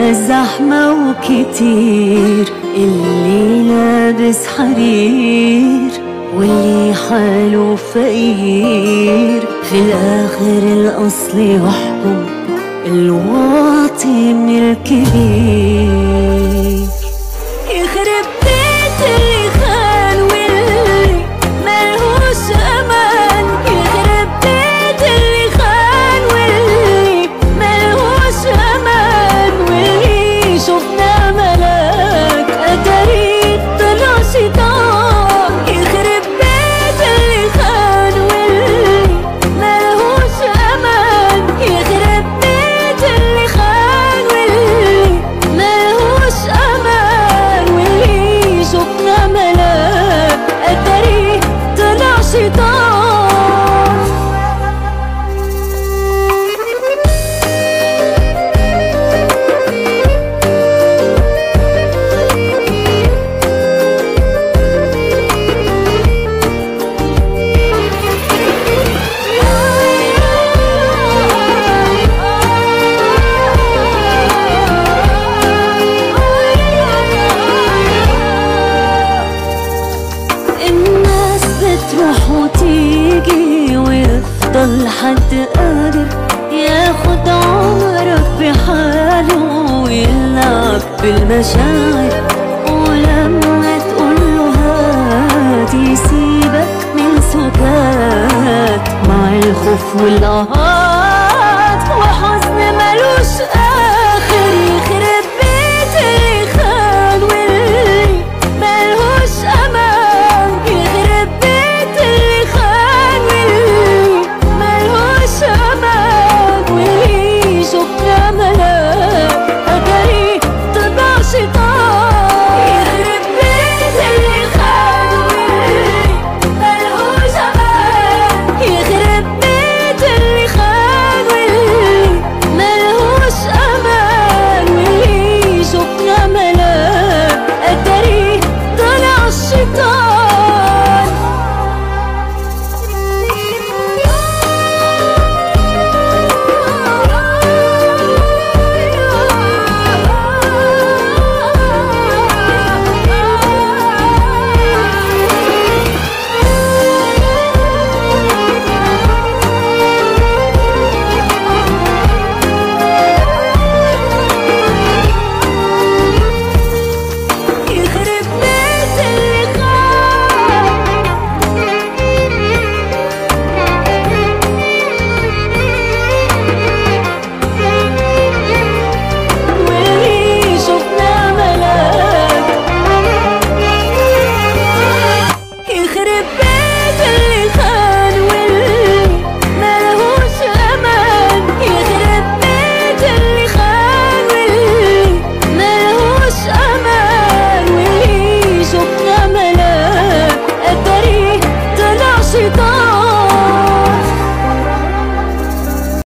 الناس زحمة وكتير اللي لابس حرير واللي حاله فقير في الآخر الأصل يحكم الواطي من الكبير يخرب بيت اللي خان واللي ملهوش أمان يخرب بيت اللي خان واللي ملهوش أمان واللي شفنا ملاك أتاري طلع شيطان يخرب بيت اللي خان واللي ملهوش أمان يخرب بيت اللي خان واللي ملهوش أمان واللي شفنا ملاك أتاري طلع شيطان الناس بتروح وتيجي ويفضل حد قادر ياخد عمرك بحاله ويلعب بالمشاعر ولما تقوله هات يسيبك من سكات مع الخوف والقهار